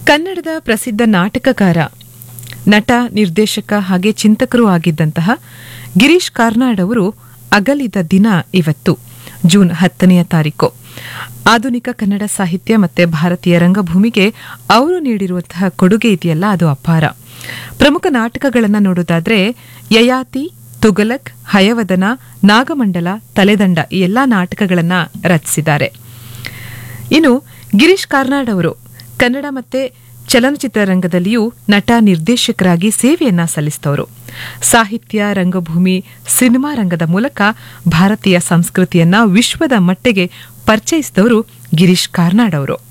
ಕನ್ನಡದ ಪ್ರಸಿದ್ಧ ನಾಟಕಕಾರ ನಟ ನಿರ್ದೇಶಕ ಹಾಗೆ ಚಿಂತಕರೂ ಆಗಿದ್ದಂತಹ ಗಿರೀಶ್ ಕಾರ್ನಾಡ್ ಅವರು ಅಗಲಿದ ದಿನ ಇವತ್ತು ಜೂನ್ ಹತ್ತನೆಯ ತಾರೀಕು ಆಧುನಿಕ ಕನ್ನಡ ಸಾಹಿತ್ಯ ಮತ್ತೆ ಭಾರತೀಯ ರಂಗಭೂಮಿಗೆ ಅವರು ನೀಡಿರುವಂತಹ ಕೊಡುಗೆ ಇದೆಯಲ್ಲ ಅದು ಅಪಾರ ಪ್ರಮುಖ ನಾಟಕಗಳನ್ನು ನೋಡೋದಾದ್ರೆ ಯಯಾತಿ ತುಗಲಕ್ ಹಯವದನ ನಾಗಮಂಡಲ ತಲೆದಂಡ ಈ ಎಲ್ಲಾ ನಾಟಕಗಳನ್ನ ರಚಿಸಿದ್ದಾರೆ ಇನ್ನು ಗಿರೀಶ್ ಕಾರ್ನಾಡ್ ಅವರು ಕನ್ನಡ ಮತ್ತೆ ಚಲನಚಿತ್ರ ರಂಗದಲ್ಲಿಯೂ ನಟ ನಿರ್ದೇಶಕರಾಗಿ ಸೇವೆಯನ್ನ ಸಲ್ಲಿಸಿದವರು ಸಾಹಿತ್ಯ ರಂಗಭೂಮಿ ಸಿನಿಮಾ ರಂಗದ ಮೂಲಕ ಭಾರತೀಯ ಸಂಸ್ಕೃತಿಯನ್ನ ವಿಶ್ವದ ಮಟ್ಟಿಗೆ ಪರಿಚಯಿಸಿದವರು ಗಿರೀಶ್ ಕಾರ್ನಾಡ್ ಅವರು